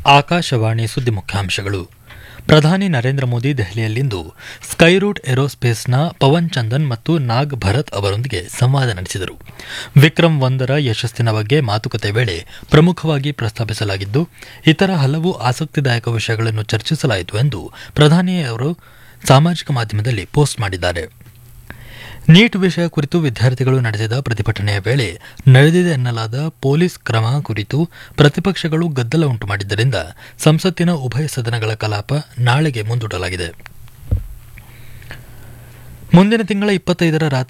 ಆಕಾಶವಾಣಿ ಸುದ್ದಿ ಮುಖ್ಯಾಂಶಗಳು ಪ್ರಧಾನಿ ನರೇಂದ್ರ ಮೋದಿ ದೆಹಲಿಯಲ್ಲಿಂದು ಸ್ಕೈರೂಟ್ ಏರೋಸ್ಪೇಸ್ನ ಪವನ್ ಚಂದನ್ ಮತ್ತು ನಾಗ್ ಭರತ್ ಅವರೊಂದಿಗೆ ಸಂವಾದ ನಡೆಸಿದರು ವಿಕ್ರಮ್ ಒಂದರ ಯಶಸ್ಸಿನ ಬಗ್ಗೆ ಮಾತುಕತೆ ವೇಳೆ ಪ್ರಮುಖವಾಗಿ ಪ್ರಸ್ತಾಪಿಸಲಾಗಿದ್ದು ಇತರ ಹಲವು ಆಸಕ್ತಿದಾಯಕ ವಿಷಯಗಳನ್ನು ಚರ್ಚಿಸಲಾಯಿತು ಎಂದು ಪ್ರಧಾನಿಯವರು ಸಾಮಾಜಿಕ ಮಾಧ್ಯಮದಲ್ಲಿ ಪೋಸ್ಟ್ ಮಾಡಿದ್ದಾರೆ ನೀಟ್ ವಿಷಯ ಕುರಿತು ವಿದ್ಯಾರ್ಥಿಗಳು ನಡೆಸಿದ ಪ್ರತಿಭಟನೆಯ ವೇಳೆ ನಡೆದಿದೆ ಎನ್ನಲಾದ ಪೊಲೀಸ್ ಕ್ರಮ ಕುರಿತು ಪ್ರತಿಪಕ್ಷಗಳು ಗದ್ದಲ ಉಂಟು ಮಾಡಿದ್ದರಿಂದ ಸಂಸತ್ತಿನ ಉಭಯ ಸದನಗಳ ಕಲಾಪ ನಾಳೆಗೆ ಮುಂದೂಡಲಾಗಿದೆ ಮುಂದಿನ ತಿಂಗಳ ಇಪ್ಪತ್ತೈದರ ರಾತ್ರಿ